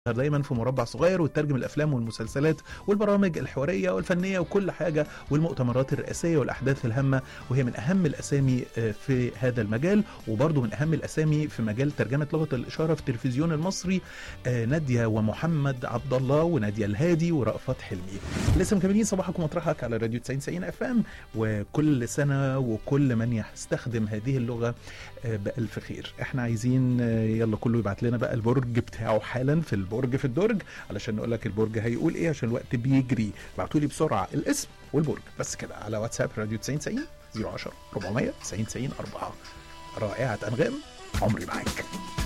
دايما في مربع صغير وتترجم الافلام والمسلسلات والبرامج الحواريه والفنيه وكل حاجه والمؤتمرات الرئاسيه والاحداث الهامه وهي من اهم الاسامي آه، في هذا المجال وبرضه من اهم الاسامي في مجال ترجمه لغه الاشاره في التلفزيون المصري آه، ناديه ومحمد عبد الله وناديه الهادي ورأفت حلمي لسه مكملين صباحكم مطرحك على راديو 90 90 اف ام وكل سنه وكل من يستخدم هذه اللغه آه، بألف خير احنا عايزين آه، يلا كله يبعت لنا بقى البرج بتاعه حالا في البرج في الدرج علشان نقول لك البرج هيقول ايه عشان الوقت بيجري ابعتوا لي بسرعه الاسم والبرج بس كده على واتساب راديو 90 90 010 400 90 90 4 رائعه انغام عمري معاك